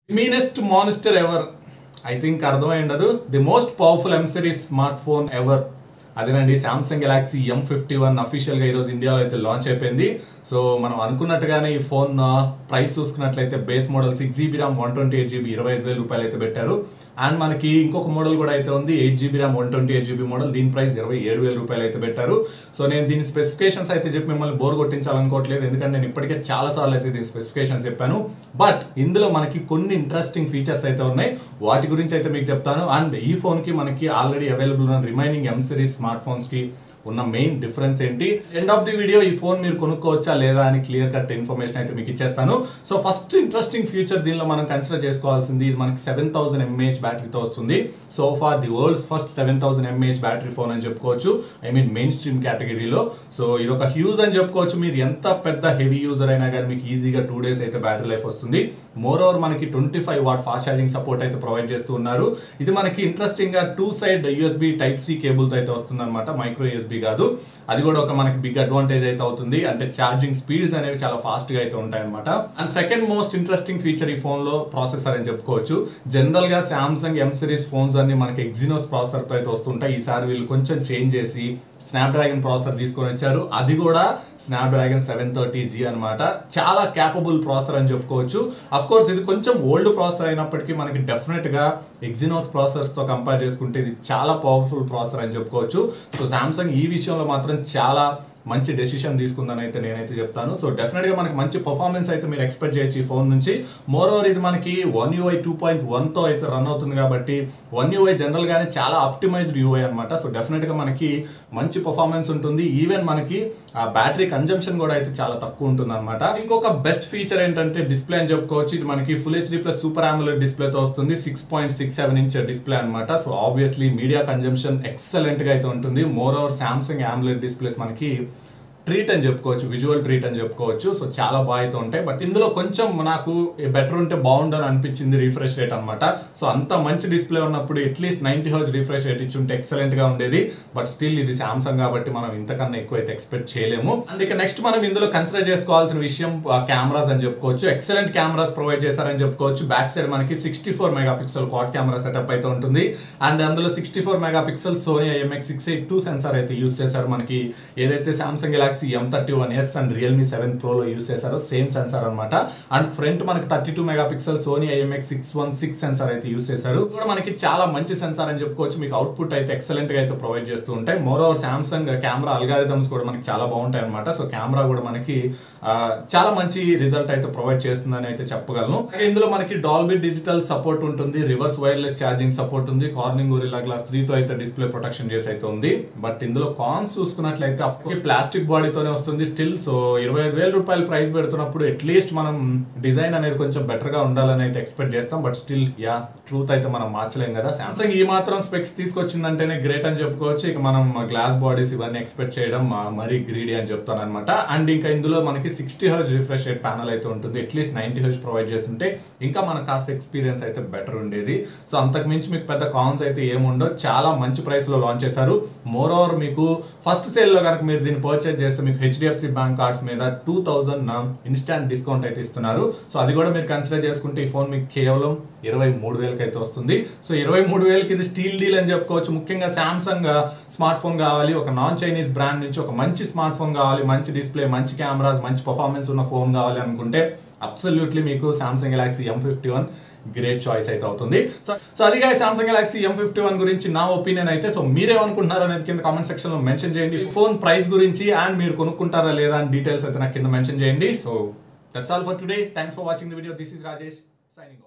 మీనెస్ట్ monster ever I think అర్థమై ఉండదు the most powerful M series smartphone ever అదేనండి Samsung Galaxy M fifty one అఫీషియల్గా ఈరోజు ఇండియాలో అయితే లాంచ్ అయిపోయింది సో మనం అనుకున్నట్టుగానే ఈ ఫోన్ ప్రైస్ చూసుకున్నట్లయితే base model six GB RAM one twenty eight GB ఇరవై ఐదు వేల రూపాయలు అయితే పెట్టారు అండ్ మనకి ఇంకొక మోడల్ కూడా అయితే ఉంది eight GB RAM one twenty eight GB model దీని ప్రైస్ ఇరవై ఏడు వేల రూపాయలు అయితే పెట్టారు సో నేను దీని స్పెసిఫికేషన్స్ అయితే చెప్పి మిమ్మల్ని బోర్ కొట్టించాలనుకోవట్లేదు ఎందుకంటే నేను ఇప్పటికే చాలా సార్లు అయితే దీని స్పెసిఫికేషన్స్ చెప్పాను బట్ ఇందులో మనకి కొన్ని ఇంట్రెస్టింగ్ ఫీచర్స్ అయితే ఉన్నాయి వాటి గురించి అయితే మీకు చెప్తాను అండ్ ఈ ఫోన్ కి మనకి ఆల్రెడీ అవైలబుల్ ఉన్న remaining M series smartphones కి ఉన్న మెయిన్ డిఫరెన్స్ ఏంటి ఎండ్ ఆఫ్ ది వీడియో ఈ ఫోన్ మీరు కొనుక్కోవచ్చా లేదా అని క్లియర్ కట్ ఇన్ఫర్మేషన్ అయితే మీకు ఇచ్చేస్తాను సో ఫస్ట్ ఇంట్రెస్టింగ్ ఫ్యూచర్ దీనిలో మనం కన్సిడర్ చేసుకోవాల్సింది ఇది మనకి సెవెన్ థౌసండ్ ఎంఏహెచ్ బ్యాటరీతో వస్తుంది so far the world's first seven thousand mAh battery phone అని చెప్పుకోవచ్చు ఐ మీన్ మెయిన్ స్ట్రీమ్ కేటగిరీలో సో ఇది ఒక హ్యూజ్ అని చెప్పుకోవచ్చు మీరు ఎంత పెద్ద హెవీ యూజర్ అయినా కానీ మీకు ఈజీగా టూ డేస్ అయితే బ్యాటరీ లైఫ్ వస్తుంది మోర్ ఓవర్ మనకి twenty five watt fast charging support అయితే ప్రొవైడ్ చేస్తూ ఉన్నారు ఇది మనకి ఇంట్రెస్టింగ్ గా two side USB type C cable తో అయితే వస్తుంది అనమాట మైక్రో యూఎస్బి కాదు అది కూడా ఒక మనకి బిగ్ అడ్వాంటేజ్ అయితే అవుతుంది అంటే ఛార్జింగ్ స్పీడ్స్ అనేవి చాలా ఫాస్ట్ గా అయితే ఉంటాయి అనమాట and second most interesting feature ఈ ఫోన్ లో ప్రాసెసర్ అని చెప్పుకోవచ్చు జనరల్ గా సామ్సంగ్ ఎం సిరీస్ ఫోన్స్ అన్ని మనకి ఎగ్జినోస్ ప్రాసెసర్ తో అయితే వస్తుంటాయి ఈసారి వీళ్ళు కొంచెం చేంజ్ చేసి స్నాప్ డ్రాగన్ ప్రాసెసర్ తీసుకొని వచ్చారు అది కూడా Snapdragon seven thirty G అనమాట చాలా క్యాపబుల్ ప్రాసెసర్ అని చెప్పుకోవచ్చు అఫ్ కోర్స్ ఇది కొంచెం ఓల్డ్ ప్రాసెసర్ అయినప్పటికీ మనకి డెఫినెట్ గా ఎగ్జినోస్ ప్రాసెసర్స్ తో కంపేర్ చేసుకుంటే ఇది చాలా పవర్ఫుల్ ప్రాసెసర్ అని చెప్పుకోవచ్చు సో సామ్సంగ్ ఈ విషయంలో మాత్రం చాలా మంచి డెసిషన్ తీసుకుందని అయితే నేనైతే చెప్తాను సో డెఫినెట్గా మనకి మంచి పర్ఫార్మెన్స్ అయితే మీరు ఎక్స్పెక్ట్ చేయొచ్చు ఈ ఫోన్ నుంచి మోర్ ఓవర్ ఇది మనకి వన్ యూఐ టూ పాయింట్ వన్తో అయితే రన్ అవుతుంది కాబట్టి వన్ యూఐ జనరల్గానే చాలా ఆప్టిమైజ్డ్ యూఐ అనమాట సో డెఫినెట్గా మనకి మంచి పర్ఫార్మెన్స్ ఉంటుంది ఈవెన్ మనకి ఆ బ్యాటరీ కన్జంప్షన్ కూడా అయితే చాలా తక్కువ ఉంటుంది అనమాట ఇంకొక బెస్ట్ ఫీచర్ ఏంటంటే డిస్ప్లే అని చెప్పుకోవచ్చు ఇది మనకి full HD plus super AMOLED డిస్ప్లేతో వస్తుంది six point six seven inch display అనమాట సో ఆబ్వియస్లీ మీడియా కన్జంప్షన్ ఎక్సలెంట్గా అయితే ఉంటుంది moreover Samsung AMOLED displays మనకి ట్రీట్ అని చెప్పుకోవచ్చు విజువల్ ట్రీట్ అని చెప్పుకోవచ్చు సో చాలా బాగా అయితే ఉంటాయి బట్ ఇందులో కొంచెం నాకు బెటర్ ఉంటే బాగుండని అనిపించింది రీఫ్రెష్ రేట్ అనమాట సో అంత మంచి డిస్ప్లే ఉన్నప్పుడు at least ninety hertz refresh rate ఇచ్చి ఉంటే ఎక్సలెంట్ గా ఉండేది బట్ స్టిల్ ఇది సామ్సంగ్ కాబట్టి మనం ఇంతకన్నా ఎక్కువ అయితే ఎక్స్పెక్ట్ చేయలేము అండ్ ఇక నెక్స్ట్ మనం ఇందులో కన్సిడర్ చేసుకోవాల్సిన విషయం కెమెరాస్ అని చెప్పుకోవచ్చు ఎక్సలెంట్ కెమెరాస్ ప్రొవైడ్ చేశారని చెప్పుకోవచ్చు బ్యాక్ సైడ్ మనకి sixty four megapixel quad camera setup అయితే ఉంటుంది అండ్ అందులో sixty four megapixel Sony IMX six eight two sensor అయితే యూస్ చేశారు మనకి ఏదైతే Samsung Galaxy M thirty one S and Realme seven ప్రోలో యూస్ చేశారో సేమ్ సెన్సార్ అనమాట అండ్ ఫ్రంట్ మనకి thirty two megapixel Sony IMX six one six sensor అయితే use చేశారు కూడా మనకి చాలా మంచి సెన్సార్ అని చెప్పుకోవచ్చు మీకు అవుట్పుట్ అయితే ఎక్సలెంట్ గా అయితే ప్రొవైడ్ చేస్తూ ఉంటాయి moreover Samsung camera algorithms కూడా మనకి చాలా బాగుంటాయి అనమాట సో కెమెరా కూడా మనకి ఆ, చాలా మంచి రిజల్ట్ అయితే ప్రొవైడ్ చేస్తుందని అయితే చెప్పగలను అలాగే ఇందులో మనకి డాల్బీ డిజిటల్ సపోర్ట్ ఉంటుంది రివర్స్ వైర్లెస్ ఛార్జింగ్ సపోర్ట్ ఉంది కార్నింగ్ గొరిల్లా గ్లాస్ త్రీ తో అయితే డిస్ప్లే ప్రొటెక్షన్ చేసి అయితే ఉంది బట్ ఇందులో కాన్స్ చూసుకున్నట్లయితే ప్లాస్టిక్ బాడీతోనే వస్తుంది స్టిల్ సో ఇరవై ఐదు వేల రూపాయలు ప్రైస్ పెడుతున్నప్పుడు అట్లీస్ట్ మనం డిజైన్ అనేది కొంచెం బెటర్ గా ఉండాలని అయితే ఎక్స్పెక్ట్ చేస్తాం బట్ స్టిల్ యా ట్రూత్ అయితే మనం మార్చలేం కదా సామ్సంగ్ ఈ మాత్రం స్పెక్స్ తీసుకొచ్చిందంటేనే గ్రేట్ అని చెప్పుకోవచ్చు ఇక మనం గ్లాస్ బాడీస్ ఇవన్నీ ఎక్స్పెక్ట్ చేయడం ఆ, మరీ గ్రీడీ అని చెప్తాను అనమాట అండ్ ఇంకా ఇందులో మనకి sixty hertz refresh rate panel అయితే ఉంటుంది అట్లీస్ట్ నైన్టీ హర్జ్ ప్రొవైడ్ చేస్తుంటే ఇంకా మనకు కాస్త ఎక్స్పీరియన్స్ అయితే బెటర్ ఉండేది సో అంతకు మించి మీకు పెద్ద కాన్స్ అయితే ఏముండో చాలా మంచి ప్రైస్ లో లాంచ్ చేశారు మోర్ ఓవర్ మీకు ఫస్ట్ సేల్ లో కనుక మీరు దీన్ని పర్చేజ్ చేస్తే మీకు హెచ్డిఎఫ్సి బ్యాంక్ కార్డ్స్ మీద టూ థౌసండ్ ఇన్స్టాంట్ డిస్కౌంట్ అయితే ఇస్తున్నారు సో అది కూడా మీరు కన్సిడర్ చేసుకుంటే ఈ ఫోన్ మీకు కేవలం ఇరవై మూడు వేలకి అయితే వస్తుంది సో ఇరవై మూడు వేలకి ఇది స్టీల్ డీల్ అని చెప్పుకోవచ్చు ముఖ్యంగా సామ్సంగ్ స్మార్ట్ ఫోన్ కావాలి ఒక నాన్ చైనీస్ బ్రాండ్ నుంచి ఒక మంచి స్మార్ట్ ఫోన్ కావాలి మంచి డిస్ప్లే మంచి కెమెరాస్ మంచి పర్ఫార్మెన్స్ ఉన్న ఫోన్ కావాలి అనుకుంటే అబ్సల్యూట్లీ మీకు Samsung Galaxy M fifty one great choice అయితే అవుతుంది సో సో అదిగా Samsung Galaxy M fifty one గురించి నా ఒపీనియన్ అయితే సో మీరేమనుకుంటున్నారు అనేది కింద కామెంట్ సెక్షన్ లో మెన్షన్ చేయండి ఫోన్ ప్రైస్ గురించి అండ్ మీరు కొనుక్కుంటారా లేదా అని డీటెయిల్స్ అయితే నాకు కింద మెన్షన్ చేయండి so that's all for today thanks for watching the video this is Rajesh signing